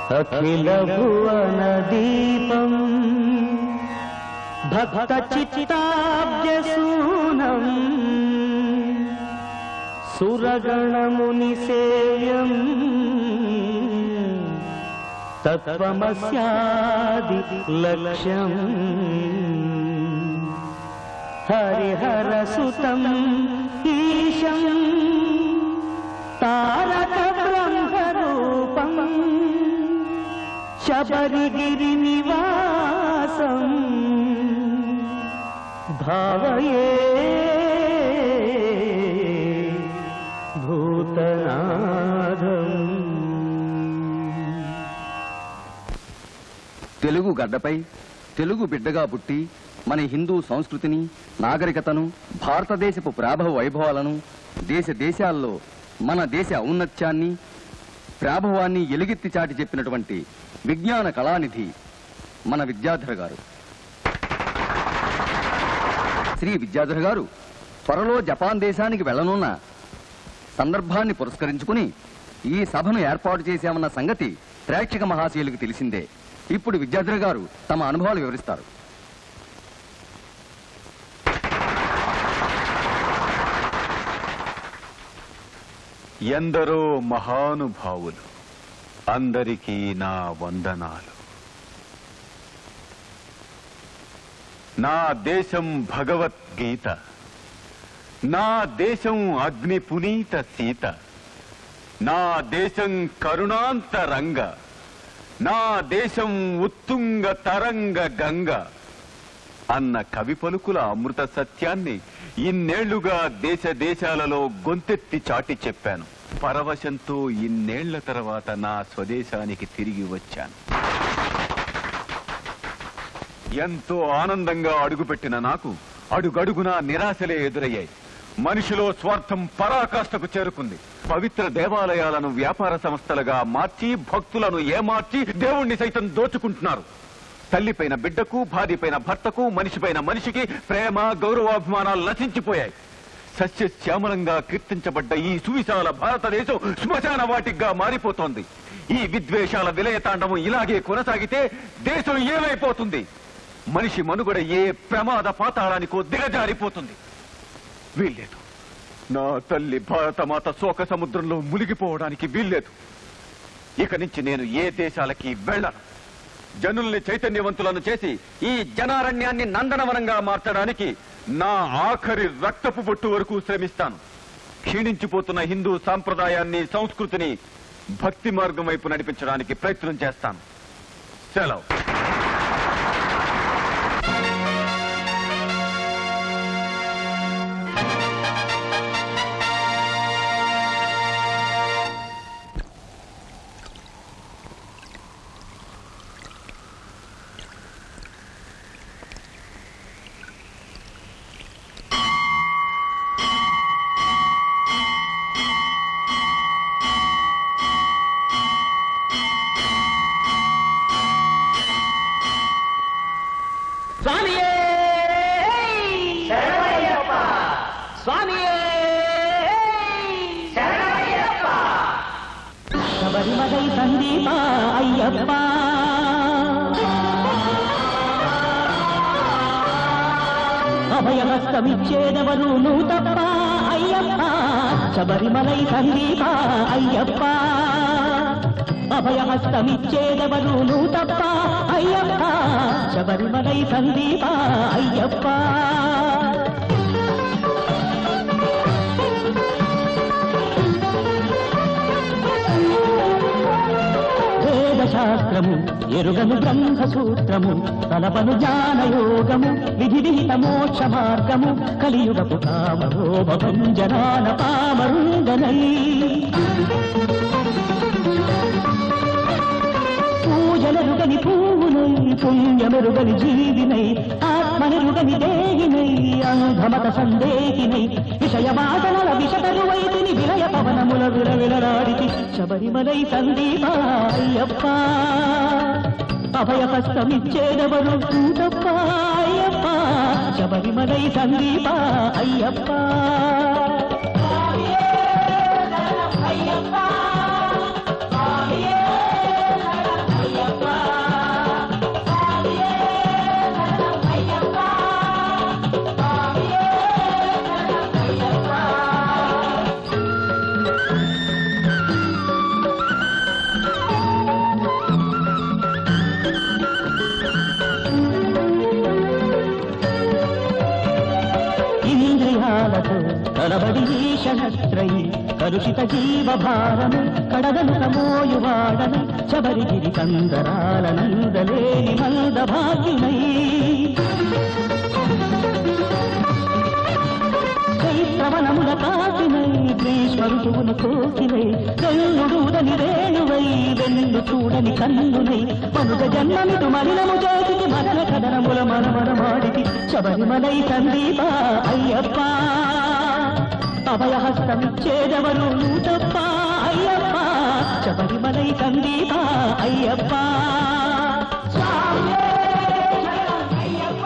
అఖిల భువన దీపం భక్త చిత్తాబ్జసూనం సురగణముని సేవ్యం తత్వమస్యాది లక్ష్యం హరిహర సుతం ఈశం తారక బ్రహ్మరూపం శబరిగిరి నివాసం భావయే భూతనాథం తెలుగు గడ్డపై తెలుగు బిడ్డగా పుట్టి మన హిందూ సంస్కృతిని నాగరికతను భారతదేశపు ప్రాభవ వైభవాలను దేశ దేశాల్లో మన దేశ ఔన్నత్యాన్ని ప్రాభవాన్ని ఎలుగెత్తి చాటి చెప్పినటువంటి విజ్ఞాన కళానిధి మన విద్యాధర గారు శ్రీ విద్యాధర గారు త్వరలో జపాన్ దేశానికి వెళ్ళనున్న సందర్భాన్ని పురస్కరించుకుని ఈ సభను ఏర్పాటు చేశామన్న సంగతి ప్రేక్షక మహాశయులకు తెలిసిందే ఇప్పుడు విద్యాధర గారు తమ అనుభవాలు వివరిస్తారు ఎందరో మహానుభావులు అందరికీ నా వందనాలు నా దేశం భగవద్గీత నా దేశం అగ్ని పునీత సీత నా దేశం కరుణాంతరంగ నా దేశం ఉత్తుంగ తరంగ గంగ అన్న కవి పలుకుల అమృత సత్యాన్ని ఇన్నేళ్లుగా దేశ దేశాలలో గొంతెత్తి చాటి చెప్పాను పరవశంతో ఇన్నేళ్ల తర్వాత నా స్వదేశానికి తిరిగి వచ్చాను ఎంతో ఆనందంగా అడుగుపెట్టిన నాకు అడుగడుగునా నిరాశలే ఎదురయ్యాయి మనిషిలో స్వార్థం పరాకాష్ఠకు చేరుకుంది పవిత్ర దేవాలయాలను వ్యాపార సంస్థలుగా మార్చి భక్తులను ఏమార్చి దేవుణ్ణి సైతం దోచుకుంటున్నారు తల్లిపైన బిడ్డకు భార్యపైన భర్తకు మనిషిపైన మనిషికి ప్రేమ గౌరవాభిమానాలు నశించిపోయాయి సస్యశ్యామలంగా కీర్తించబడ్డ ఈ సువిశాల భారతదేశం శ్మశాన వాటిగా మారిపోతోంది ఈ విద్వేషాల విలయతాండవం ఇలాగే కొనసాగితే దేశం ఏమైపోతుంది మనిషి మనుగడ ఏ ప్రమాద పాతాళానికో దిగజారిపోతుంది వీల్లేదు నా తల్లి భారతమాత శోక సముద్రంలో మునిగిపోవడానికి వీల్లేదు ఇక నుంచి నేను ఏ దేశాలకి వెళ్ళను జనుల్ని చైతన్యవంతులను చేసి ఈ జనారణ్యాన్ని నందనవనంగా మార్చడానికి నా ఆఖరి రక్తపు బొట్టు వరకు శ్రమిస్తాను క్షీణించిపోతున్న హిందూ సాంప్రదాయాన్ని సంస్కృతిని భక్తి మార్గం వైపు నడిపించడానికి ప్రయత్నం చేస్తాను సెలవు స్వామియే స్వామియే శబరిమలై సందీప అయ్యప్ప అభయహస్తమిచ్చేదవరు నువ్వు తప్ప అయ్యప్ప శబరిమలై సందీప అయ్యప్ప అభయహస్తమిచ్చేదవరు నువ్వు తప్ప అయ్యప్ప శబరిమలై సందీప అయ్యప్ప వేదశాస్త్రము ఎరుగను బ్రహ్మసూత్రము తలపను జ్ఞానయోగము విధి విహిత మోక్ష మార్గము కలియుగపు కామరోభంజనాన పామరుంగనై పూజలరుగని పూవునై పుణ్యమెరుగని జీవినై ఆత్మనెరుగని దేహినై అంధమత సందేహినై విషయవాదనల విషతరువైతిని విలయ పవనముల విలవిలరాడితి శబరిమలై సందీప అయ్యప్ప అభయహస్తమిచ్చేదవరు తప్ప అయ్యప్ప శబరిమలై సందీప అయ్యప్ప అయ్యప్ప కడబడి ఈశనత్రయి కలుషిత జీవభారము కడగను సమోయువాడను శబరిగిరి కందరాల నందలేని మంద భాగ్యునై చైత్రవనముల కాకినై గ్రీష్మ ఋతువును కోకినై వెల్లుడూదని రేణువై వెన్ను చూడని కన్నునై మనుగ జన్మమిటు మలినము జ్యోతికి మదన కదనముల మనమనమాడికి శబరిమలై సందీప అయ్యప్ప అభయహస్తమిచ్చేదెవరు తప్ప అయ్యప్ప శబరిమలై సందీప అయ్యప్ప స్వామియే శరణం అయ్యప్ప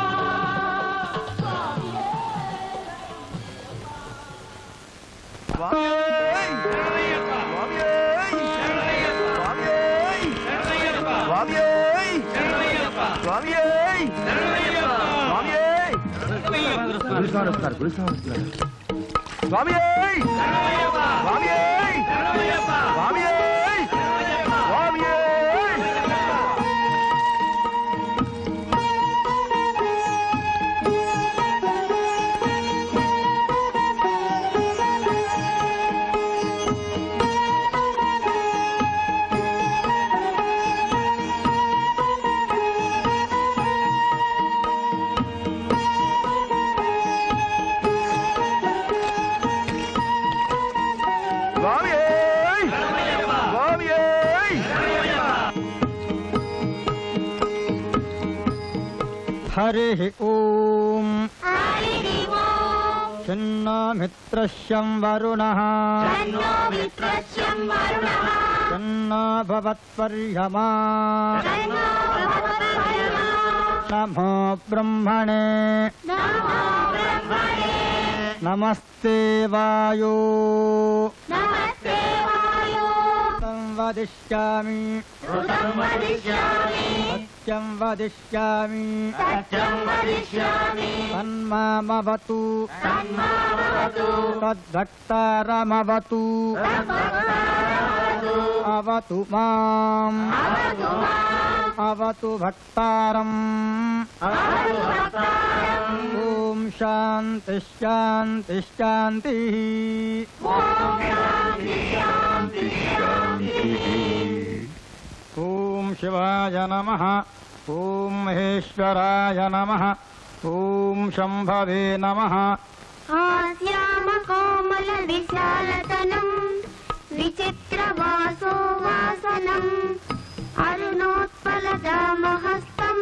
हरिः ॐ शन्नामित्रश्यं वरुणः शन्ना भवत्पर्यमा नमो ब्रह्मणे नमस्ते वायो संवदिष्यामि सत्यं वदिष्यामि तन्मामवतु तद्भक्तारमवतु अवतु माम् अवतु भक्तारम् ॐ शान्ति शान्ति शान्तिः ॐ शिवाय नमः ॐ महेश्वराय नमः ॐ शम्भवे नमः ఆశ్యామకోమల విశాలతనం విచిత్రవాసో వాసనం అరుణోత్పలదామహస్తం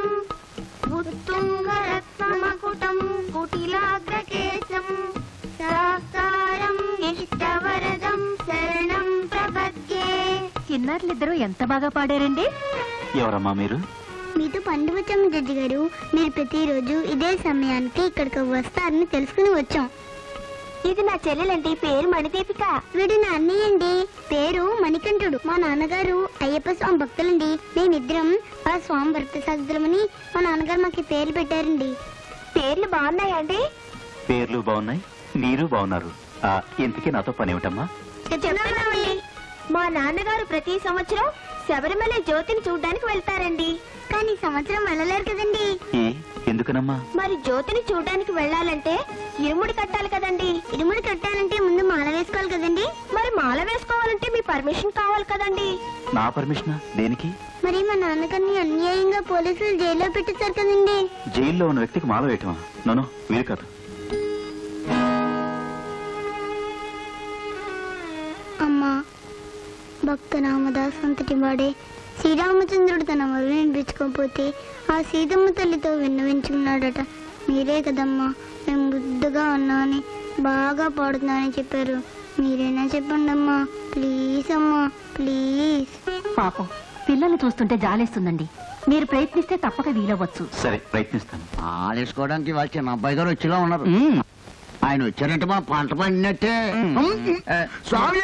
ఉత్తుంగరత్నమకుటం కుటిలాగ్రకేశం శాస్త్రం ఇష్టవరదం శరణం ప్రపద్యే చిన్నారులిద్దరూ ఎంత బాగా పాడారండి ఎవరమ్మా మీరు మీతో పండు వచ్చాము జడ్జి గారు మీరు ప్రతిరోజు ఇదే సమయానికి ఇక్కడికి వస్తారని తెలుసుకుని వచ్చాం ఇది నా చెల్లెలండి పేరు మణిదీపిక వీడు నా అన్నయ్య అండి పేరు మణికంఠుడు మా నాన్నగారు అయ్యప్ప స్వామి భక్తులండి మేమిద్దరం ఆ స్వామి భక్త సహస్రమని మా నాన్నగారు మాకు ఈ పేర్లు పెట్టారండి పేర్లు బాగున్నాయండి పేర్లు బాగున్నాయి మీరు బాగున్నారు ఆ, ఇంతకీ నాతో పని ఏమిటమ్మా చెప్తున్నామండి మా నాన్నగారు ప్రతి సంవత్సరం శబరిమల జ్యోతిని చూడడానికి వెళ్తారండి కానీ ఈ సంవత్సరం వెళ్ళలేరు కదండి ఏ ఎందుకనమ్మా మరి జ్యోతిని చూడడానికి వెళ్ళాలంటే ఇరుముడి కట్టాలి కదండి ఇరుముడి కట్టాలంటే ముందు మాల వేసుకోవాలి కదండి మరి మాల వేసుకోవాలంటే మీ పర్మిషన్ కావాలి కదండి నా పర్మిషనా దేనికి మరి మా నాన్నగారిని అన్యాయంగా పోలీసులు జైల్లో పెట్టేశారు కదండి జైల్లో ఉన్న వ్యక్తికి మాల వేయటమా నన్ను వీలు కాదు అమ్మా భక్త రామదాస్ అంతటి వాడే శ్రీరామచంద్రుడు తన మరువు వినిపించుకోకపోతే ఆ సీతమ్మ తల్లితో విన్నవించుకున్నాడట మీరే కదమ్మా మేము బుద్ధగా ఉన్నామని బాగా పాడుతున్నానని చెప్పారు మీరైనా చెప్పండి అమ్మా ప్లీజ్ అమ్మా ప్లీజ్ పాపం పిల్లల్ని చూస్తుంటే జాలేస్తుందండి మీరు ప్రయత్నిస్తే తప్పక వీలవ్వచ్చు సరే ప్రయత్నిస్తాను ఆలేసుకోవడానికి వాళ్ళ చిన్న అబ్బాయి గారు వచ్చేలా ఉన్నారు ఆయన వచ్చారంటే మా పంట పండినట్టే స్వామి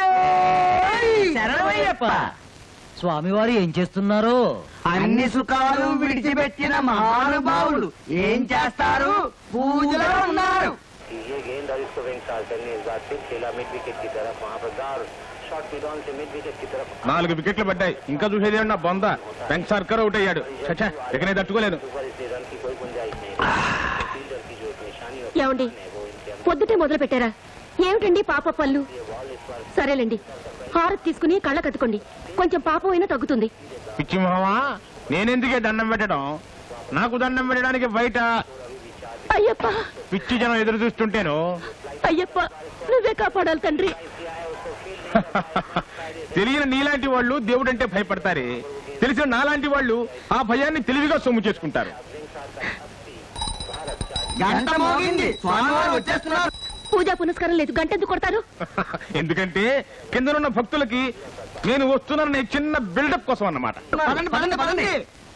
స్వామివారు ఏం చేస్తున్నారు అన్ని సుఖాలు విడిచిపెట్టిన మహానుభావులు ఏం చేస్తారు పూజలో ఉన్నారు ये गेंद और इसको वेंकटाल ने इस बार फिर खेला मिड विकेट की तरफ वहां पर गार शॉट मिडॉन से मिड विकेट की तरफ నాలుగు వికెట్లు పడ్డాయి ఇంకా చూసేది నా బొంద వెంక్ సర్కర్ అవుట్ అయ్యాడు చచ్చా ఇక నేను తట్టుకోలేదు ऊपर इसलिए रन की कोई गुंजाइश नहीं फील्डर की जो एक निशानी ఏమండి పొద్దుటే మొదలు పెట్టారా ఏమిటండి పాప పళ్ళు సరేలేండి హారతి తీసుకుని కళ్ళ కట్టుకోండి కొంచెం పాపం అయినా తగ్గుతుంది పిచ్చి మొహమా నేనెందుకే దండం పెట్టడం నాకు దండం పెట్టడానికి బయట అయ్యప్ప పిచ్చి జనం ఎదురు చూస్తుంటేను అయ్యప్ప నువ్వే కాపాడాలి తండ్రి తెలియని నీలాంటి వాళ్ళు దేవుడంటే భయపడతారే తెలిసిన నాలాంటి వాళ్ళు ఆ భయాన్ని తెలివిగా సొమ్ము చేసుకుంటారు గంట మోగింది స్వామివారు వచ్చేస్తున్నారు పూజా పునస్కారం లేదు గంటెందుకు కొడతారు ఎందుకంటే కిందనున్న భక్తులకి నేను వస్తున్నాననే చిన్న బిల్డప్ కోసం అన్నమాట పదండి పదండి పదండి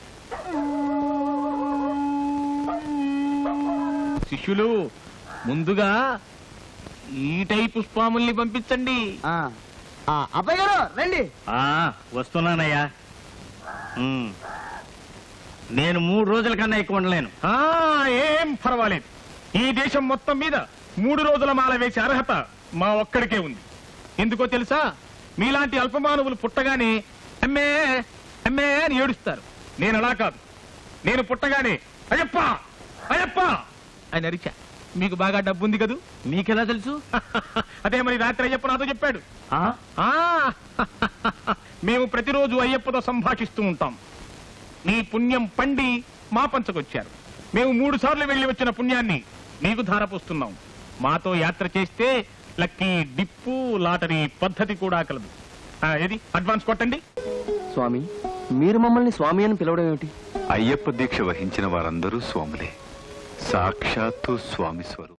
శిష్యులు ముందుగా ఈ టైపు స్వాముల్ని పంపించండి ఆ, ఆ, అబ్బాయి గారు రండి వస్తున్నానయ్యా ఉమ్. నేను మూడు రోజుల కన్నా ఎక్కువ ఉండలేను ఆ ఏం పర్వాలేదు ఈ దేశం మొత్తం మీద మూడు రోజుల మాల వేసే అర్హత మా ఒక్కడికే ఉంది ఎందుకో తెలుసా మీలాంటి అల్పమానవులు పుట్టగానే అమ్మే అమ్మే అని ఏడుస్తారు నేను అలా కాదు నేను పుట్టగానే అయ్యప్ప అయ్యప్ప అని అరిచా మీకు బాగా డబ్బు ఉంది కదూ మీకెలా తెలుసు అదే మరి రాత్రి అయ్యప్ప నాతో చెప్పాడు ఆ? ఆ మేము ప్రతిరోజు అయ్యప్పతో సంభాషిస్తూ ఉంటాం మీ పుణ్యం పండి మా పంచకొచ్చారు మేము మూడు సార్లు వెళ్లి వచ్చిన పుణ్యాన్ని మీకు ధారపోస్తున్నాం మాతో యాత్ర చేస్తే లక్కీ డిప్పు లాటరీ పద్ధతి కూడా కలదు ఆ, ఏది అడ్వాన్స్ కొట్టండి స్వామి మీరు మమ్మల్ని స్వామి అని పిలవడం ఏమిటి అయ్యప్ప దీక్ష వహించిన వారందరూ స్వాములే సాక్షాత్తు స్వామి స్వరూపం